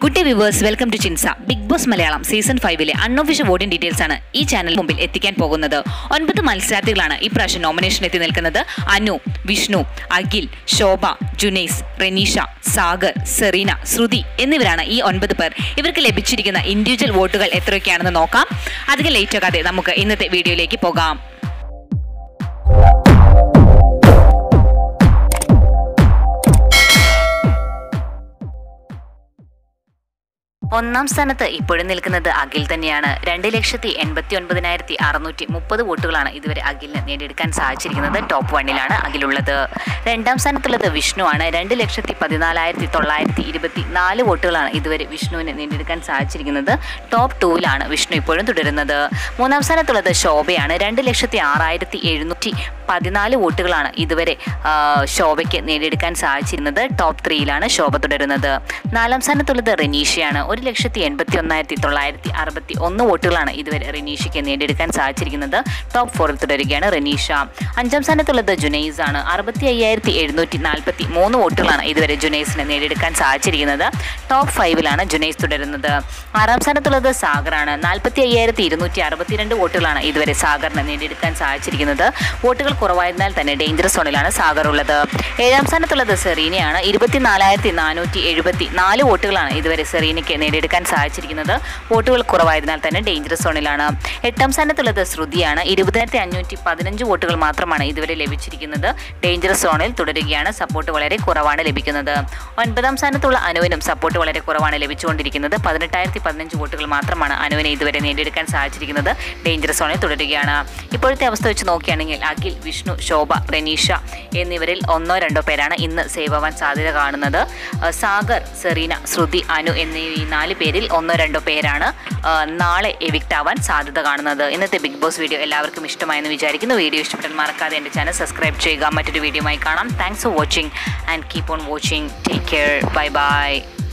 good day viewers welcome to Chinsa Bigg Boss Malayalam season ഫൈവിലെ unofficial voting details ആണ് ഈ channel മുമ്പിൽ എത്തിക്കാൻ പോകുന്നത് ഒൻപത് മത്സരാർത്ഥികളാണ് ഇപ്രാവശ്യം നോമിനേഷൻ എത്തി നിൽക്കുന്നത് അനു വിഷ്ണു അഖിൽ ശോഭ ജുനൈസ് റെനീഷ സാഗർ സെറീന ശ്രുതി എന്നിവരാണ് ഈ ഒൻപത് പേർ ഇവർക്ക് ലഭിച്ചിരിക്കുന്ന ഇൻഡിവിജ്വൽ വോട്ടുകൾ എത്രയൊക്കെയാണെന്ന് നോക്കാം അധികം ലേറ്റ് ആകാതെ നമുക്ക് ഇന്നത്തെ വീഡിയോയിലേക്ക് പോകാം ഒന്നാം സ്ഥാനത്ത് ഇപ്പോഴും നിൽക്കുന്നത് അഖിൽ തന്നെയാണ് രണ്ട് ലക്ഷത്തി എൺപത്തി ഒൻപതിനായിരത്തി അറുന്നൂറ്റി മുപ്പത് വോട്ടുകളാണ് ഇതുവരെ അഖിലിന് നേടിയെടുക്കാൻ സാധിച്ചിരിക്കുന്നത് ടോപ്പ് വണ്ണിലാണ് അഖിലുള്ളത് രണ്ടാം സ്ഥാനത്തുള്ളത് വിഷ്ണു ആണ് രണ്ട് ലക്ഷത്തി പതിനാലായിരത്തി തൊള്ളായിരത്തി ഇരുപത്തി നാല് വോട്ടുകളാണ് ഇതുവരെ വിഷ്ണുവിന് നേടിയെടുക്കാൻ സാധിച്ചിരിക്കുന്നത് ടോപ്പ് ടൂവിലാണ് വിഷ്ണു ഇപ്പോഴും തുടരുന്നത് മൂന്നാം സ്ഥാനത്തുള്ളത് ശോഭയാണ് രണ്ട് ലക്ഷത്തി ആറായിരത്തി എഴുന്നൂറ്റി പതിനാല് വോട്ടുകളാണ് ഇതുവരെ ആ, ശോഭയ്ക്ക് നേടിയെടുക്കാൻ സാധിച്ചിരുന്നത് ടോപ്പ് ത്രീയിലാണ് ശോഭ തുടരുന്നത് നാലാം സ്ഥാനത്തുള്ളത് റെനീഷയാണ് ഒരു ലക്ഷത്തി എൺപത്തി ഒന്നായിരത്തി തൊള്ളായിരത്തി അറുപത്തി ഒന്ന് വോട്ടുകളാണ് ഇതുവരെ റെനീഷയ്ക്ക് നേടിയെടുക്കാൻ സാധിച്ചിരിക്കുന്നത് ടോപ്പ് ഫോറിൽ തുടരുകയാണ് റെനീഷ അഞ്ചാം സ്ഥാനത്തുള്ളത് ജുനൈസ് ആണ് അറുപത്തി അയ്യായിരത്തി എഴുന്നൂറ്റി നാൽപ്പത്തി മൂന്ന് വോട്ടുകളാണ് ഇതുവരെ ജുനൈസിന് നേടിയെടുക്കാൻ സാധിച്ചിരിക്കുന്നത് ടോപ്പ് ഫൈവിലാണ് ജുനൈസ് തുടരുന്നത് ആറാം സ്ഥാനത്തുള്ളത് സാഗറാണ് നാൽപ്പത്തി അയ്യായിരത്തി ഇരുന്നൂറ്റി അറുപത്തിരണ്ട് വോട്ടുകളാണ് ഇതുവരെ സാഗറിന് നേടിയെടുക്കാൻ സാധിച്ചിരിക്കുന്നത് വോട്ടുകൾ കുറവായതിനാൽ തന്നെ ഡേഞ്ചറസ് സോണിലാണ് സാഗർ ഉള്ളത് ഏഴാം സ്ഥാനത്തുള്ളത് സെറീനയാണ് ഇരുപത്തിനാലായിരത്തി നാനൂറ്റി എഴുപത്തി നാല് വോട്ടുകളാണ് ഇതുവരെ സെറീനയ്ക്ക് നേടിയെടുക്കാൻ സാധിച്ചിരിക്കുന്നത് വോട്ടുകൾ കുറവായതിനാൽ തന്നെ ഡേഞ്ചറസ് സോണിലാണ് എട്ടാം സ്ഥാനത്തുള്ളത് ശ്രുതിയാണ് ഇരുപതിനായിരത്തി അഞ്ഞൂറ്റി പതിനഞ്ച് വോട്ടുകൾ മാത്രമാണ് ഇതുവരെ ലഭിച്ചിരിക്കുന്നത് ഡേഞ്ചറസ് സോണിൽ തുടരുകയാണ് സപ്പോർട്ട് വളരെ കുറവാണ് ലഭിക്കുന്നത് ഒൻപതാം സ്ഥാനത്തുള്ള അനുവിനും സപ്പോർട്ട് വളരെ കുറവാണ് ലഭിച്ചുകൊണ്ടിരിക്കുന്നത് പതിനെട്ടായിരത്തി പതിനഞ്ച് വോട്ടുകൾ മാത്രമാണ് അനുവിനെ ഇതുവരെ നേടിയെടുക്കാൻ സാധിച്ചിരിക്കുന്നത് ഡേഞ്ചറസ് സോണിൽ തുടരുകയാണ് ഇപ്പോഴത്തെ അവസ്ഥ വെച്ച് നോക്കുകയാണെങ്കിൽ അഖിൽ വിഷ്ണു ശോഭ റെനീഷ എന്നിവരിൽ ഒന്നോ രണ്ടോ പേരാണ് ഇന്ന് സേവ് ആവാൻ സാധ്യത കാണുന്നത് ആ, സാഗർ സെറീന ശ്രുതി അനു എന്നീ ഈ നാല് പേരിൽ ഒന്നോ രണ്ടോ പേരാണ് ആ, നാളെ എവിക്റ്റ് ആവാൻ സാധ്യത കാണുന്നത് ഇന്നത്തെ ബിഗ് ബോസ് വീഡിയോ എല്ലാവർക്കും ഇഷ്ടമായെന്ന് വിചാരിക്കുന്നു വീഡിയോ ഇഷ്ടപ്പെട്ടാൽ മറക്കാതെ എൻ്റെ ചാനൽ സബ്സ്ക്രൈബ് ചെയ്യുക മറ്റൊരു വീഡിയോയുമായി കാണാം thanks for watching and keep on watching take care bye by